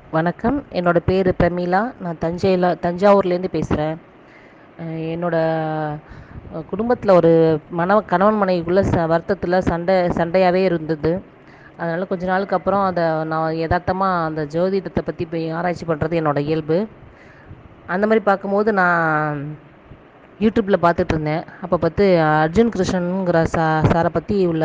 வணக்கம் என்னோட பேர் பிரமீளா நான் தஞ்சையில் தஞ்சாவூர்லேருந்து பேசுகிறேன் என்னோட குடும்பத்தில் ஒரு மன கணவன் மனைவிக்குள்ளே ச வருத்தத்தில் சண்டை சண்டையாகவே இருந்தது அதனால் கொஞ்ச நாளுக்கு அப்புறம் அதை நான் எதார்த்தமாக அந்த ஜோதிடத்தை பற்றி போய் ஆராய்ச்சி பண்ணுறது என்னோட இயல்பு அந்த மாதிரி பார்க்கும்போது நான் யூடியூப்பில் பார்த்துட்டு இருந்தேன் அப்போ பார்த்து அர்ஜுன் கிருஷ்ணனுங்கிற சா சாரை பற்றி உள்ள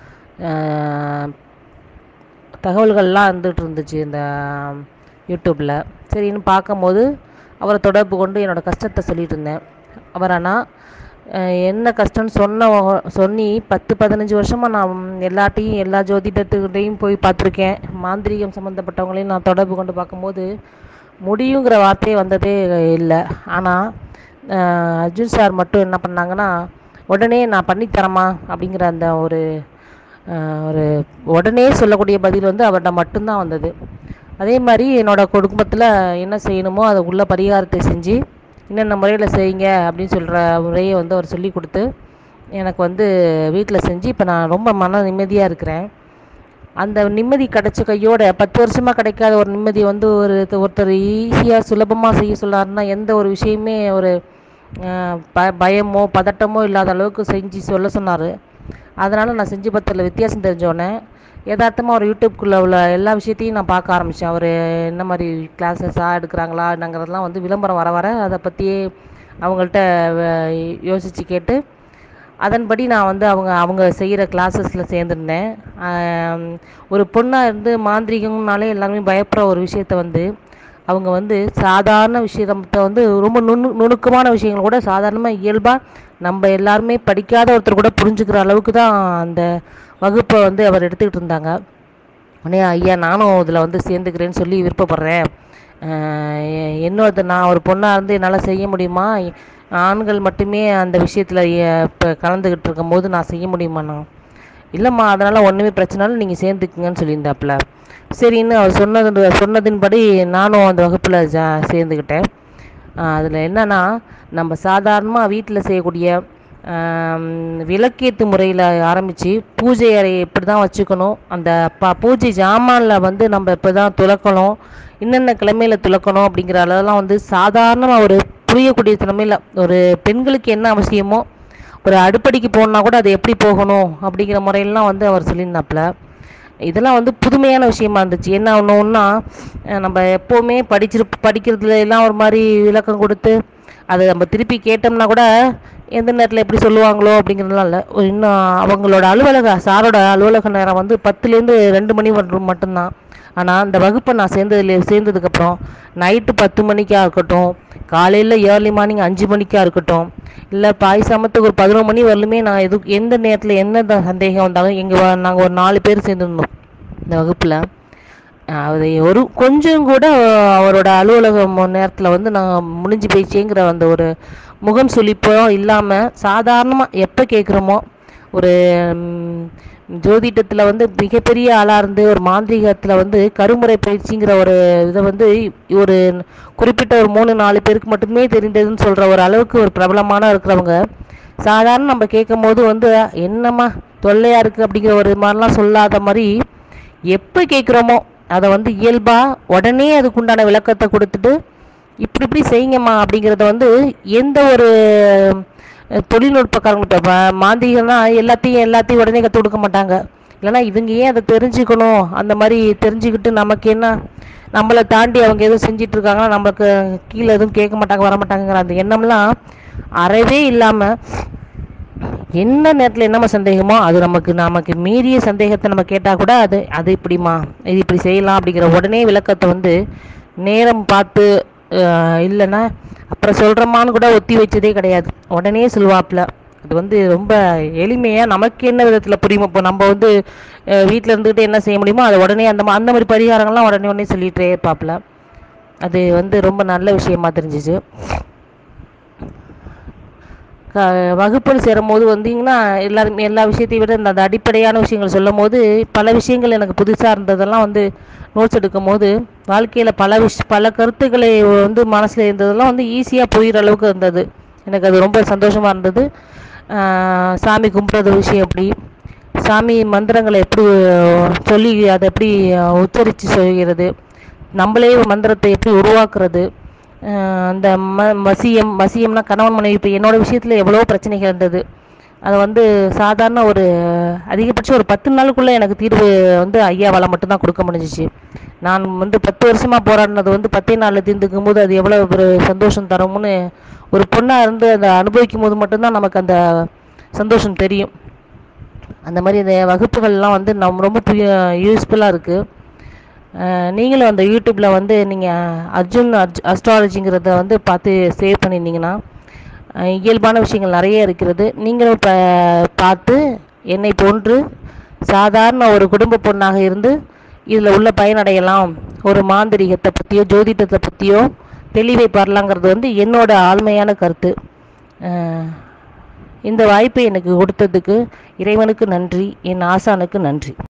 தகவல்கள்லாம் வந்துட்டு இருந்துச்சு இந்த யூடியூப்பில் சரின்னு பார்க்கும்போது அவரை தொடர்பு கொண்டு என்னோடய கஷ்டத்தை சொல்லிட்டு இருந்தேன் அவர் ஆனால் என்ன கஷ்டம்னு சொன்ன சொன்னி பத்து பதினஞ்சு வருஷமாக நான் எல்லாட்டையும் எல்லா ஜோதிடத்துக்கிட்டையும் போய் பார்த்துருக்கேன் மாந்திரீகம் சம்மந்தப்பட்டவங்களையும் நான் தொடர்பு கொண்டு பார்க்கும்போது முடியுங்கிற வார்த்தையே வந்ததே இல்லை ஆனால் அர்ஜுன் சார் மட்டும் என்ன பண்ணாங்கன்னா உடனே நான் பண்ணித்தரமா அப்படிங்கிற அந்த ஒரு ஒரு உடனே சொல்லக்கூடிய பதில் வந்து அவர்கிட்ட மட்டும்தான் வந்தது அதே மாதிரி என்னோடய குடும்பத்தில் என்ன செய்யணுமோ அதை உள்ள பரிகாரத்தை செஞ்சு என்னென்ன முறையில் செய்யுங்க அப்படின்னு சொல்கிற முறையை வந்து அவர் சொல்லி கொடுத்து எனக்கு வந்து வீட்டில் செஞ்சு இப்போ நான் ரொம்ப மன நிம்மதியாக இருக்கிறேன் அந்த நிம்மதி கிடைச்ச கையோட பத்து வருஷமாக கிடைக்காத ஒரு நிம்மதி வந்து ஒரு ஒருத்தர் ஈஸியாக சுலபமாக செய்ய சொல்லாருன்னா எந்த ஒரு விஷயமே ஒரு ப பயமோ பதட்டமோ இல்லாத அளவுக்கு செஞ்சு சொல்ல சொன்னார் அதனால் நான் செஞ்சு பார்த்ததில் வித்தியாசம் தெரிஞ்சோடனே யதார்த்தமாக ஒரு யூடியூப்குள்ளே உள்ள எல்லா விஷயத்தையும் நான் பார்க்க ஆரம்பித்தேன் அவர் என்ன மாதிரி கிளாஸஸாக எடுக்கிறாங்களா என்னங்கிறதெல்லாம் வந்து விளம்பரம் வர வர அதை பற்றியே அவங்கள்ட்ட யோசித்து கேட்டு அதன்படி நான் வந்து அவங்க அவங்க செய்கிற கிளாஸஸில் சேர்ந்துருந்தேன் ஒரு பொண்ணாக இருந்து மாந்திரிகம்னாலே எல்லாருமே பயப்படுற ஒரு விஷயத்த வந்து அவங்க வந்து சாதாரண விஷயத்தை வந்து ரொம்ப நுணு நுணுக்கமான விஷயங்கள் கூட சாதாரணமாக இயல்பாக நம்ம எல்லாருமே படிக்காத ஒருத்தர் கூட புரிஞ்சுக்கிற அளவுக்கு தான் அந்த வகுப்பை வந்து அவர் எடுத்துக்கிட்டு இருந்தாங்க உடனே ஐயா நானும் இதில் வந்து சேர்ந்துக்கிறேன்னு சொல்லி விருப்பப்படுறேன் என்னோட நான் ஒரு பொண்ணாக இருந்து என்னால் செய்ய முடியுமா ஆண்கள் மட்டுமே அந்த விஷயத்தில் இப்போ கலந்துக்கிட்டு இருக்கும்போது நான் செய்ய முடியுமாண்ணா இல்லைம்மா அதனால் ஒன்றுமே பிரச்சனை இல்லை நீங்கள் சேர்ந்துக்குங்கன்னு சொல்லியிருந்தாப்புல சரின்னு அவர் சொன்னது சொன்னதின்படி நானும் அந்த வகுப்பில் ஜா சேர்ந்துக்கிட்டேன் அதில் என்னென்னா நம்ம சாதாரணமாக வீட்டில் செய்யக்கூடிய விளக்கேற்று முறையில் ஆரம்பித்து பூஜை அறையை இப்படி தான் வச்சுக்கணும் அந்த ப பூஜை ஜாமானில் வந்து நம்ம இப்போ தான் துலக்கணும் என்னென்ன கிழமையில் துலக்கணும் அப்படிங்கிற அளவெல்லாம் வந்து சாதாரணமாக ஒரு புரியக்கூடிய திறமையில் ஒரு பெண்களுக்கு என்ன அவசியமோ ஒரு அடுப்படிக்கு போகணுன்னா கூட அது எப்படி போகணும் அப்படிங்கிற முறையெல்லாம் வந்து அவர் சொல்லியிருந்தாப்புல இதெல்லாம் வந்து புதுமையான விஷயமா இருந்துச்சு என்ன ஒன்று ஒன்றா நம்ம எப்போவுமே படிச்சிரு படிக்கிறதுல எல்லாம் ஒரு மாதிரி விளக்கம் கொடுத்து அதை நம்ம திருப்பி கேட்டோம்னா கூட எந்த நேரத்தில் எப்படி சொல்லுவாங்களோ அப்படிங்கிறதுலாம் இல்லை இன்னும் அவங்களோட அலுவலக சாரோட அலுவலக நேரம் வந்து பத்துலேருந்து ரெண்டு மணி வரணும் மட்டும்தான் ஆனால் அந்த வகுப்பை நான் சேர்ந்ததுல சேர்ந்ததுக்கப்புறம் நைட்டு பத்து மணிக்காக இருக்கட்டும் காலையில் ஏர்லி மார்னிங் அஞ்சு மணிக்காக இருக்கட்டும் இல்லை பாய்சாமத்துக்கு ஒரு பதினொரு மணி வரலுமே நான் எது எந்த நேரத்தில் என்ன சந்தேகம் வந்தாலும் எங்கள் நாங்கள் ஒரு நாலு பேர் சேர்ந்துருந்தோம் இந்த வகுப்பில் அதை ஒரு கொஞ்சம் கூட அவரோட அலுவலக நேரத்தில் வந்து நான் முடிஞ்சு போயிடுச்சேங்கிற அந்த ஒரு முகம் சுளிப்போ இல்லாமல் சாதாரணமாக எப்போ கேட்குறோமோ ஒரு ஜோதிடத்தில் வந்து மிகப்பெரிய ஆளாக இருந்து ஒரு மாந்திரிகத்தில் வந்து கருமுறை பயிற்சிங்கிற ஒரு இதை வந்து ஒரு குறிப்பிட்ட ஒரு மூணு நாலு பேருக்கு மட்டுமே தெரிந்ததுன்னு சொல்கிற ஒரு அளவுக்கு ஒரு பிரபலமான இருக்கிறவங்க சாதாரண நம்ம கேட்கும் போது வந்து என்னம்மா தொல்லையாக இருக்குது அப்படிங்கிற ஒரு மாதிரிலாம் சொல்லாத மாதிரி எப்போ கேட்குறோமோ அதை வந்து இயல்பாக உடனே அதுக்குண்டான விளக்கத்தை கொடுத்துட்டு இப்படி இப்படி செய்யுங்கம்மா அப்படிங்கிறத வந்து எந்த ஒரு தொழில்நுட்பக்காரங்க இப்போ மாந்திரிகம்னா எல்லாத்தையும் எல்லாத்தையும் உடனே கற்றுக் கொடுக்க மாட்டாங்க இல்லைனா இவங்க ஏன் அதை தெரிஞ்சுக்கணும் அந்த மாதிரி தெரிஞ்சுக்கிட்டு நமக்கு என்ன நம்மளை தாண்டி அவங்க எதுவும் செஞ்சிட்டு இருக்காங்கன்னா நம்மளுக்கு கீழே எதுவும் கேட்க மாட்டாங்க வர மாட்டாங்கிற அந்த எண்ணம்லாம் அறவே இல்லாமல் என்ன நேரத்தில் என்னம்மா சந்தேகமோ அது நமக்கு நமக்கு மீறிய சந்தேகத்தை நம்ம கேட்டால் கூட அது அது இப்படிமா இது இப்படி செய்யலாம் அப்படிங்கிற உடனே விளக்கத்தை வந்து நேரம் பார்த்து இல்லைன்னா அப்புறம் சொல்கிறோமான்னு கூட ஒத்தி வச்சதே கிடையாது உடனே சொல்லுவாப்புல அது வந்து ரொம்ப எளிமையாக நமக்கு என்ன விதத்தில் புரியுமோ இப்போ நம்ம வந்து வீட்டில் இருந்துக்கிட்டு என்ன செய்ய முடியுமோ அதை உடனே அந்த அந்த மாதிரி பரிகாரங்கள்லாம் உடனே உடனே சொல்லிகிட்டே இருப்பாப்புல அது வந்து ரொம்ப நல்ல விஷயமா தெரிஞ்சிச்சு க வகுப்பில் சேரும்போது வந்தீங்கன்னா எல்லாருமே எல்லா விஷயத்தையும் விட இந்த அடிப்படையான விஷயங்கள் சொல்லும் போது பல விஷயங்கள் எனக்கு புதுசாக இருந்ததெல்லாம் வந்து நோட்ஸ் எடுக்கும் போது வாழ்க்கையில் பல விஷ் பல கருத்துக்களை வந்து மனசில் இருந்ததெல்லாம் வந்து ஈஸியாக புரிகிற அளவுக்கு இருந்தது எனக்கு அது ரொம்ப சந்தோஷமாக இருந்தது சாமி கும்பிட்றது விஷயம் எப்படி சாமி மந்திரங்களை எப்படி சொல்லி அதை எப்படி உச்சரித்து சொல்கிறது நம்மளே ஒரு மந்திரத்தை எப்படி உருவாக்குறது அஹ் அந்த ம வசியம் வசியம்னா கணவன் மனைவி இப்போ என்னோட விஷயத்தில் எவ்வளோ பிரச்சனைகள் இருந்தது அதை வந்து சாதாரண ஒரு அதிகபட்சம் ஒரு பத்து நாளுக்குள்ளே எனக்கு தீர்வு வந்து ஐயாவால் மட்டும்தான் கொடுக்க முடிஞ்சிச்சு நான் வந்து பத்து வருஷமாக போராடினது வந்து பத்தே நாளில் தீர்ந்துக்கும் போது அது எவ்வளோ ஒரு சந்தோஷம் தரும்னு ஒரு பொண்ணாக இருந்து அதை அனுபவிக்கும் போது மட்டும்தான் நமக்கு அந்த சந்தோஷம் தெரியும் அந்த மாதிரி இந்த வகுப்புகள்லாம் வந்து நம்ம ரொம்ப யூஸ்ஃபுல்லாக இருக்குது நீங்களும் அந்த யூடியூப்பில் வந்து நீங்கள் அர்ஜுன் அர்ஜ் அஸ்ட்ராலஜிங்கிறத வந்து பார்த்து சேவ் பண்ணியிருந்தீங்கன்னா அஹ் இயல்பான விஷயங்கள் நிறைய இருக்கிறது நீங்களும் இப்போ பார்த்து என்னை போன்று சாதாரண ஒரு குடும்ப பொண்ணாக இருந்து இதில் உள்ள பயனடையலாம் ஒரு மாந்திரிகத்தை பற்றியோ ஜோதிடத்தை பற்றியோ தெளிவை பெறலாங்கிறது வந்து என்னோட ஆழ்மையான கருத்து அஹ் இந்த வாய்ப்பை எனக்கு கொடுத்ததுக்கு இறைவனுக்கு நன்றி என் ஆசானுக்கு நன்றி